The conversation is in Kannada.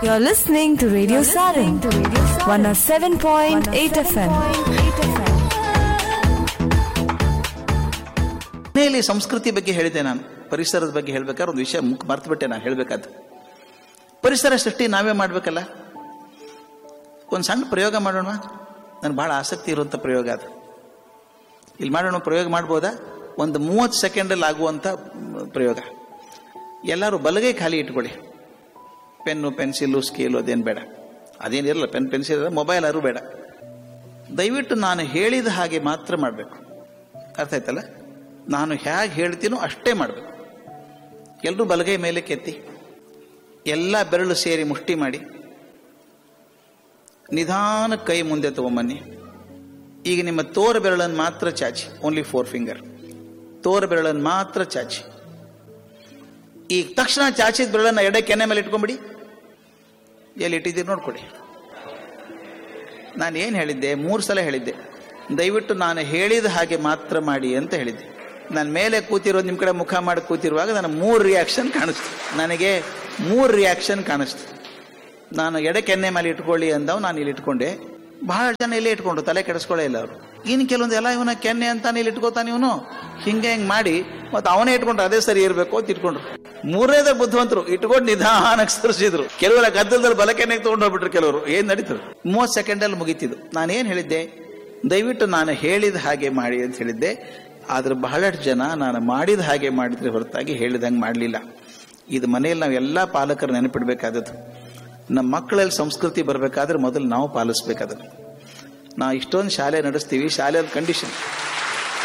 You're listening to Radio Sarin, 107.8 FM. ಮನೆಯಲ್ಲಿ ಸಂಸ್ಕೃತಿ ಬಗ್ಗೆ ಹೇಳಿದೆ ನಾನು ಪರಿಸರದ ಬಗ್ಗೆ ಹೇಳ್ಬೇಕಾದ್ರೆ ಒಂದು ವಿಷಯ ಮುಖ ಮರ್ತುಬಿಟ್ಟೆ ನಾನು ಹೇಳ್ಬೇಕಾದ್ದು ಪರಿಸರ ಸೃಷ್ಟಿ ನಾವೇ ಮಾಡ್ಬೇಕಲ್ಲ ಒಂದು ಸಣ್ಣ ಪ್ರಯೋಗ ಮಾಡೋಣ ನನಗೆ ಬಹಳ ಆಸಕ್ತಿ ಇರುವಂಥ ಪ್ರಯೋಗ ಅದು ಇಲ್ಲಿ ಮಾಡೋಣ ಪ್ರಯೋಗ ಮಾಡ್ಬೋದಾ ಒಂದು ಮೂವತ್ತು ಸೆಕೆಂಡಲ್ಲಿ ಆಗುವಂಥ ಮ್, ಪ್ರಯೋಗ ಎಲ್ಲರೂ ಬಲಗೈ ಖಾಲಿ ಇಟ್ಕೊಳ್ಳಿ ಪೆನ್ನು ಪೆನ್ಸಿಲು ಸ್ಕೇಲು ಅದೇನು ಬೇಡ ಅದೇನಿರಲ್ಲ ಪೆನ್ ಪೆನ್ಸಿಲ್ ಮೊಬೈಲ್ ಯಾರು ಬೇಡ ದಯವಿಟ್ಟು ನಾನು ಹೇಳಿದ ಹಾಗೆ ಮಾತ್ರ ಮಾಡಬೇಕು ಅರ್ಥ ಆಯ್ತಲ್ಲ ನಾನು ಹೇಗೆ ಹೇಳ್ತೀನೋ ಅಷ್ಟೇ ಮಾಡಬೇಕು ಎಲ್ಲರೂ ಬಲಗೈ ಮೇಲೆ ಕೆತ್ತಿ ಎಲ್ಲ ಬೆರಳು ಸೇರಿ ಮುಷ್ಟಿ ಮಾಡಿ ನಿಧಾನ ಕೈ ಮುಂದೆ ತಗೊಂಬನ್ನಿ ಈಗ ನಿಮ್ಮ ತೋರ ಬೆರಳನ್ನು ಮಾತ್ರ ಚಾಚಿ ಓನ್ಲಿ ಫೋರ್ ಫಿಂಗರ್ ತೋರ ಬೆರಳನ್ನು ಮಾತ್ರ ಚಾಚಿ ಈಗ ತಕ್ಷಣ ಚಾಚಿದ ಬೆರಳನ್ನು ಎಡೆ ಕೆನೆ ಮೇಲೆ ಇಟ್ಕೊಂಬಿಡಿ ಎಲ್ಲಿ ಇಟ್ಟಿದ್ದೀರಿ ನೋಡ್ಕೊಡಿ ನಾನು ಏನು ಹೇಳಿದ್ದೆ ಮೂರು ಸಲ ಹೇಳಿದ್ದೆ ದಯವಿಟ್ಟು ನಾನು ಹೇಳಿದ ಹಾಗೆ ಮಾತ್ರ ಮಾಡಿ ಅಂತ ಹೇಳಿದ್ದೆ ನಾನು ಮೇಲೆ ಕೂತಿರೋದು ನಿಮ್ಮ ಕಡೆ ಮುಖ ಮಾಡಿ ಕೂತಿರುವಾಗ ನಾನು ಮೂರು ರಿಯಾಕ್ಷನ್ ಕಾಣಿಸ್ತು ನನಗೆ ಮೂರು ರಿಯಾಕ್ಷನ್ ಕಾಣಿಸ್ತು ನಾನು ಎಡೆ ಕೆನ್ನೆ ಮೇಲೆ ಇಟ್ಕೊಳ್ಳಿ ಅಂದವ್ ನಾನು ಇಲ್ಲಿ ಇಟ್ಕೊಂಡೆ ಬಹಳ ಜನ ಇಲ್ಲೇ ಇಟ್ಕೊಂಡ್ರು ತಲೆ ಕೆಡಿಸ್ಕೊಳ್ಳೇ ಇಲ್ಲ ಅವರು ಇನ್ನು ಕೆಲವೊಂದು ಎಲ್ಲ ಇವನ ಕೆನ್ನೆ ಅಂತಾನೆ ಇಲ್ಲಿ ಇಟ್ಕೋತಾನೆ ಇವನು ಹಿಂಗೆ ಹಿಂಗೆ ಮಾಡಿ ಮತ್ತೆ ಅವನೇ ಇಟ್ಕೊಂಡ್ರು ಅದೇ ಸರಿ ಇರಬೇಕು ಅಂತ ಇಟ್ಕೊಂಡ್ರು ಮೂರನೇದ ಬುದ್ಧಿವಂತರು ಇಟ್ಕೊಂಡು ನಿಧಾನಕ್ಕೆ ಸರಿಸಿದ್ರು ಕೆಲವರ ಗದ್ದಲದಲ್ಲಿ ಬಲ ಕೆನ್ನೆಗೆ ತಗೊಂಡು ಹೋಗ್ಬಿಟ್ರು ಕೆಲವರು ಏನ್ ನಡೀತದೆ ಮೂವತ್ತು ಸೆಕೆಂಡಲ್ಲಿ ಮುಗೀತಿದ್ದು ನಾನೇನು ಹೇಳಿದ್ದೆ ದಯವಿಟ್ಟು ನಾನು ಹೇಳಿದ ಹಾಗೆ ಮಾಡಿ ಅಂತ ಹೇಳಿದ್ದೆ ಆದ್ರೆ ಬಹಳಷ್ಟು ಜನ ನಾನು ಮಾಡಿದ ಹಾಗೆ ಮಾಡಿದ್ರೆ ಹೊರತಾಗಿ ಹೇಳಿದಂಗೆ ಮಾಡಲಿಲ್ಲ ಇದು ಮನೆಯಲ್ಲಿ ನಾವು ಎಲ್ಲ ಪಾಲಕರು ನೆನಪಿಡ್ಬೇಕಾದದ್ದು ನಮ್ಮ ಮಕ್ಕಳಲ್ಲಿ ಸಂಸ್ಕೃತಿ ಬರಬೇಕಾದ್ರೆ ಮೊದಲು ನಾವು ಪಾಲಿಸ್ಬೇಕಾದ್ರೆ ನಾವು ಇಷ್ಟೊಂದು ಶಾಲೆ ನಡೆಸ್ತೀವಿ ಶಾಲೆಯಲ್ಲಿ ಕಂಡೀಷನ್